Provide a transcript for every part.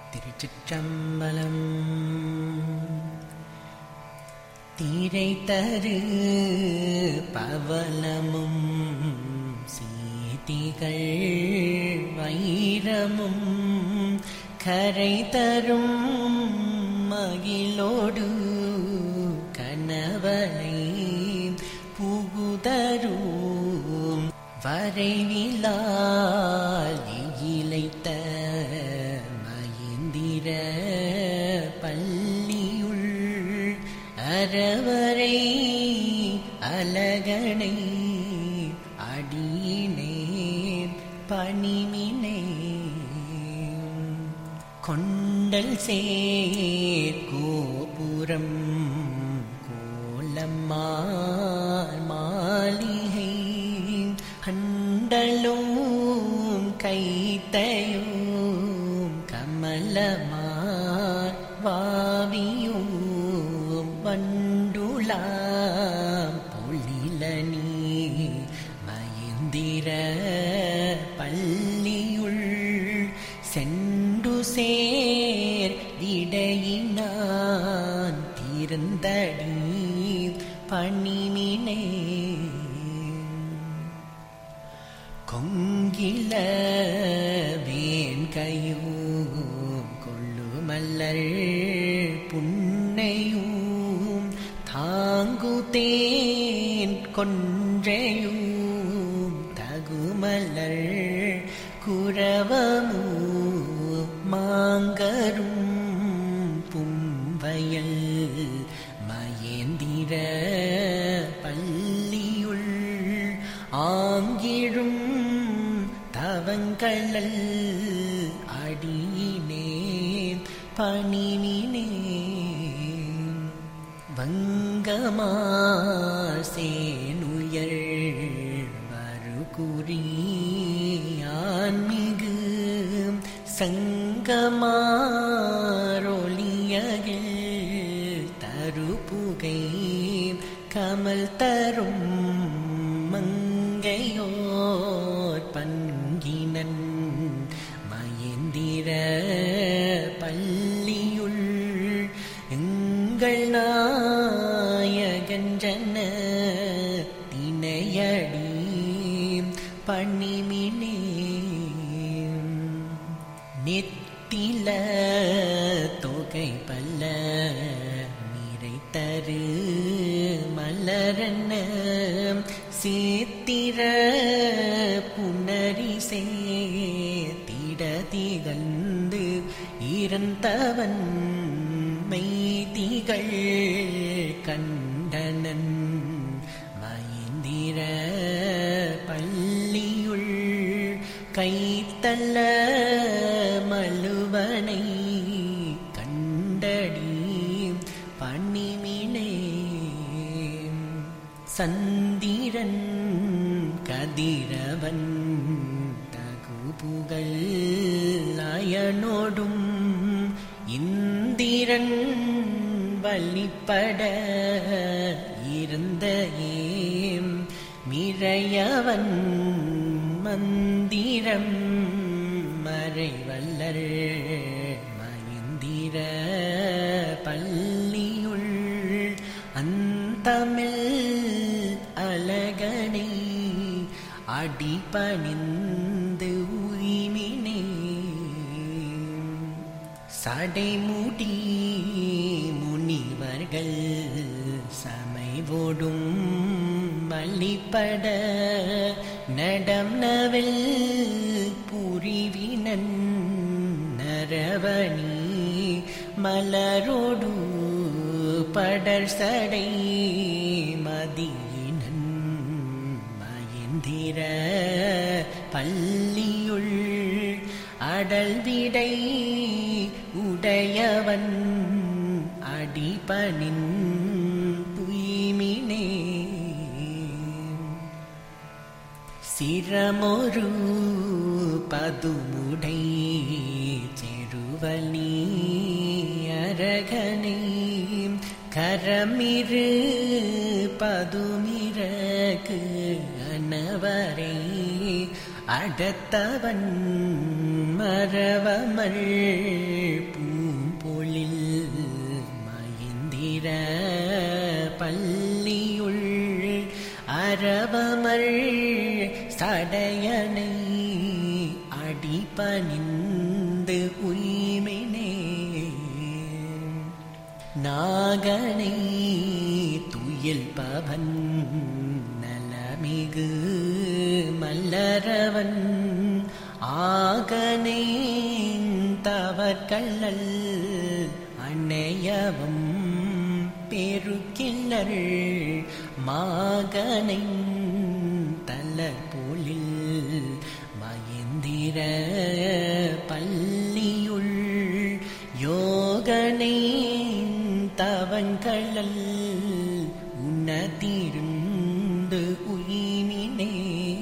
திருச்சிற்றம்பலம் தீரை தரு பவலமும் சீதிகள் வைரமும் கரை தரும் மகிழோடு கணவனை புகுதரும் வரைவிலால் இழைத்த மயந்திர பள்ளியுள் அறவரை அலகனை அடியினே பணிமினே கொண்டல் சேர் கோபுரம் கோலம்மார் மாளிகை அண்டலும் கைத்தையும் கமலமார் வாவியும் வண்டுளாம் பொழிலனி மயந்திர பள்ளியுள் செண்டு சேர் விடையினான் திருந்தடி பணிமினே கொங்கில வேண்கையும் கொள்ளுமல்லர் புன்னையும் தாங்குதேன் கொன்றையும் தகுமலர் குரவமு மாங்கரும் பும்பயல் மயந்திர பள்ளியுள் ஆங்கிழும் தவங்களல் அடியினே பணிமினே வங்கமார் சேனுயர் வருகுறியான்மிகு சங்கமாரொலியகில் தருபுகை கமல் தரும் மங்கையோர் பங்கினன் மயந்திர பள்ளியுள் எங்கள் நாயகன்றன தினையடி பண்ணிமினே நெத்தில தொகை பல்ல நிறைத்தரு மலரன சேத்திர புனரிசே திட திகழ்ந்து இறந்தவன் மெய்திகள் கண்டனன் மயந்திர பள்ளியுள் கைத்தல்ல மலுவனை கண்டடி பண்ணிமினே சந்திரன் கதிரவன் தகுபுகள் அயனோடும் இந்திரன் வழிபட இருந்த ஏம் மிரையவன் மந்திரம் மறைவல்லர் மயந்திர பள்ளியுள் அந்தமிழ் அழகனை அடிபணிந்து உரிமினே சடைமுடி முனிவர்கள் சமைவோடும் வழிபட நடம் நவில் புரிவினன் நரவணி மலரோடு படர் சடை மதியினன் மயந்திர பள்ளியுள் அடல் விடை உடையவன் அடிபணின் துய்மினே சிரமொரு பதுமுடை செருவலி அரகனை கரமிரு பதுமிரகு அனவரை அடத்தவன் மரவமல் அரவமர் சடையனை அடிபணிந்து உய்மினே நாகனை துயில் பவன் நலமிகு மல்லரவன் ஆகனை தவற்கள்ளல் அன்னையவும் பெருக்கில்லர் மாகனை தலர் போலில் மகேந்திர பள்ளியுள் யோகனை தவங்கழல் உணர்ந்திருந்து உயினினே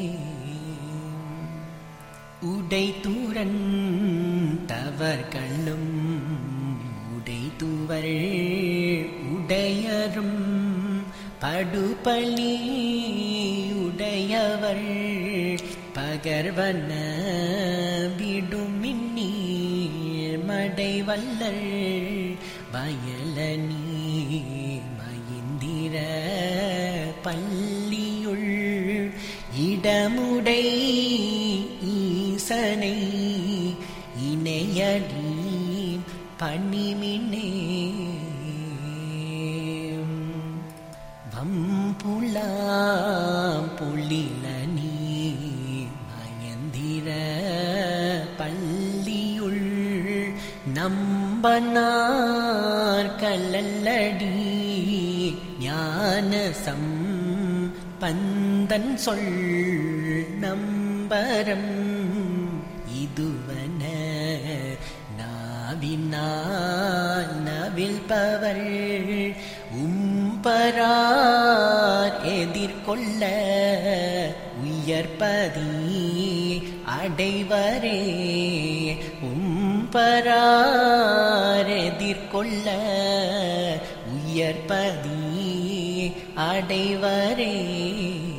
உடை தூரன் தவர்களும் உடை தூவர் உடையரும் படுபலி உடையவர் பகர்வன விடுமின்னி மடை வல்லர் வயலனி மயிந்திர பள்ளியுள் இடமுடை ஈசனை இணையடி பணிமினே வம்புலாம் புலிலனி மயந்திர பள்ளியுள் நம்பனார் கல்லல்லடி ஞானசம் பந்தன் சொல் நம்பரம் இதுவன நாவினால் நவில்பவர் உம்பரார் எதிர்கொள்ள உயர்பதி அடைவரே உம்பரார் எதிர்கொள்ள உயர்பதி அடைவரே